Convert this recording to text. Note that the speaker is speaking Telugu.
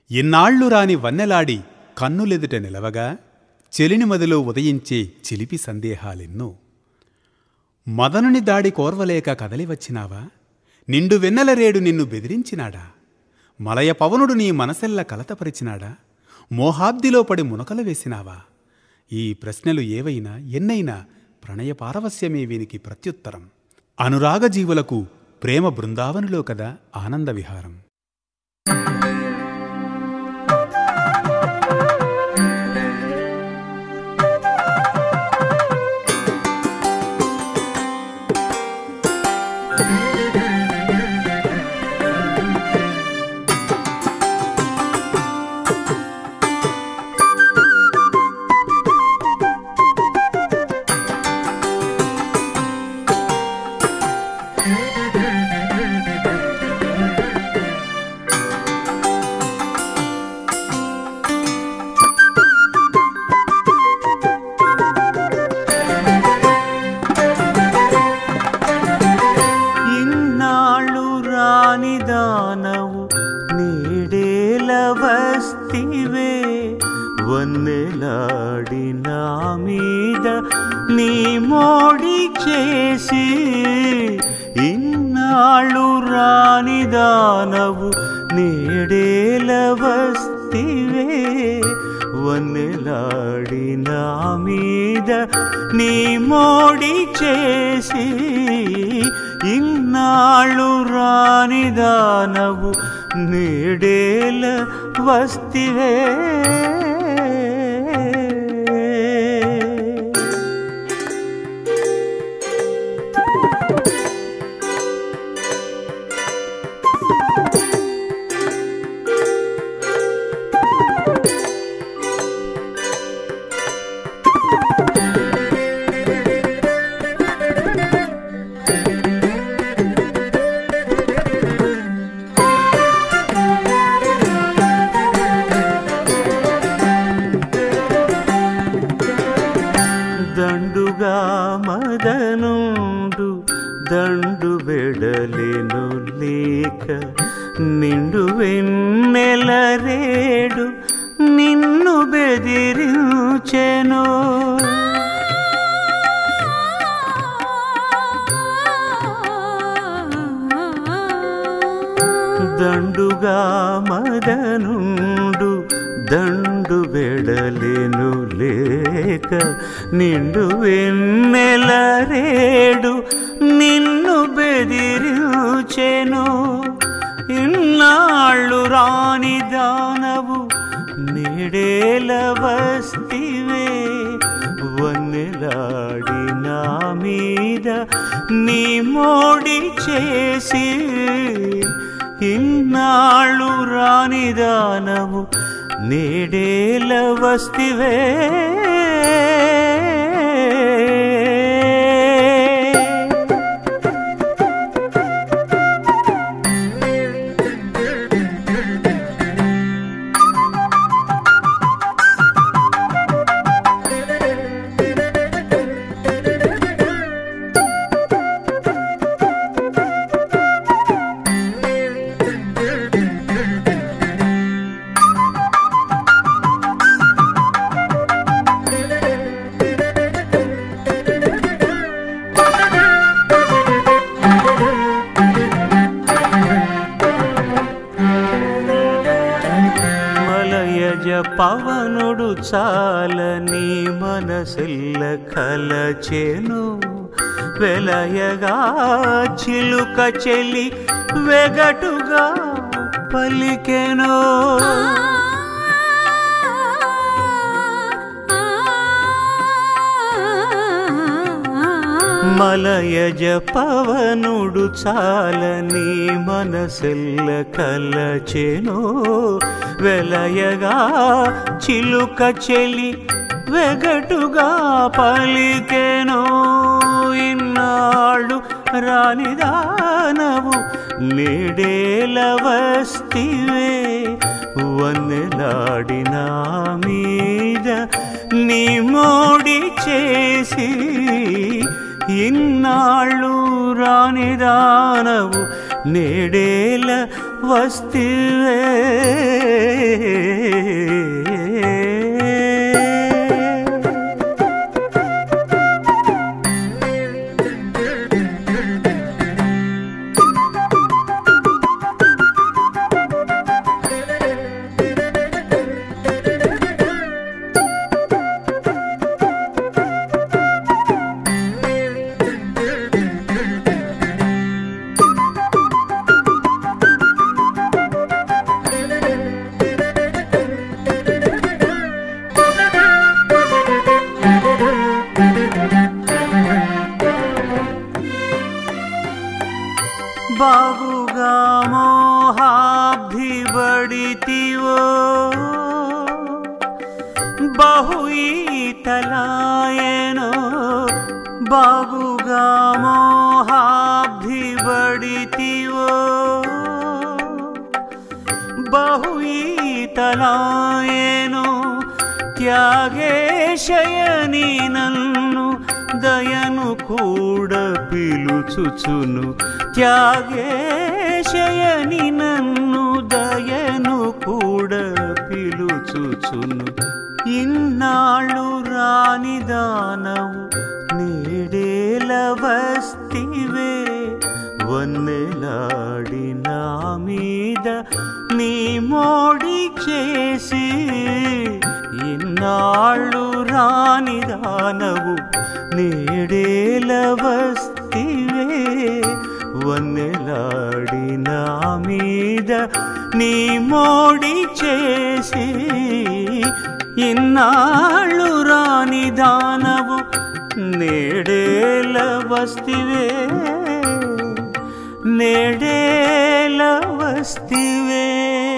ఇన్నాళ్లు రాని వన్నెలాడి కన్నులెదుట నిలవగా చెలిని మదిలో ఉదయించే చిలిపి సందేహాలెన్నో మదనుని దాడి కోర్వలేక కదలి వచ్చినావా నిండు వెన్నెల రేడు నిన్ను బెదిరించినాడా మలయ పవనుడు నీ మనసెల్ల కలతపరిచినాడా మోహాబ్దిలో పడి మునకలు వేసినావా ఈ ప్రశ్నలు ఏవైనా ఎన్నైనా ప్రణయ పారవస్యమే వీనికి ప్రత్యుత్తరం అనురాగ జీవులకు ప్రేమ బృందావనులో కదా ఆనంద విహారం ఇన్నాళ్ళు రాని దానవు నీడేల వస్తివే వన్నెలాడి నా మీద నీ మోడి చేసి ఇన్నాళ్ళు రాని దానవు నీడేల వస్తివే వన్నెలాడి నా మీద నీ మోడి చేసి ఇన్నాళ్ళు రాని దానవు నేడేల వస్తివే దండుగా మదనుండు దండు వెడలేను లేక నిండు వెన్నెల రేడు నిన్ను బెదిరించెను దండుగా మదనుండు దండు వెడలేను లేక నిండు వెన్నెల రేడు నిన్ను బెదిరించెను ఇన్నాళ్ళు రాని దానవు నేడేల వస్తివే వన్నెలాడి నా మీద నీ మోడి చేసి ఇన్నాళ్ళు రాని దానవు నేడేల వస్తివే మలయజ పవనుడు చాలని మనసెల్ల కలచెను వెలయగా చిలుక చెలి వెగటుగా పలికెను మలయజ పవనుడు చాలని మనసెల్ల కలచెను వెలయగా చిలుక చెలి వెగటుగా పలికెను ఇన్నాళ్ళు రానిదానవు నేడేల వస్తివే వన్నెలాడిన మీద నీ మోడి చేసి ఇన్నాళ్ళు రానిదానవు నేడేల వస్తివే బడితివో బహు ఈతలాయనో బాగుగా మోహాబ్ధి బడితివో బహు ఈతలాయనో త్యాగేశయని నన్ను దయను కూడా పిలుచుచును త్యాగేశయని నన్ను దయను కూడా పిలుచుచును ఇన్నాళ్ళు రాని దానవు నేడేల వస్తివే వన్నెలాడి నా మీద నీ మోడి చేసి ఇన్నాళ్ళు రాని దానవు నేడేల వస్తివే వన్నెలాడి నా మీద నీ మోడి చేసి ఇన్నాళ్ళు రాని దానవు నేడేల వస్తివే నేడేల వస్తివే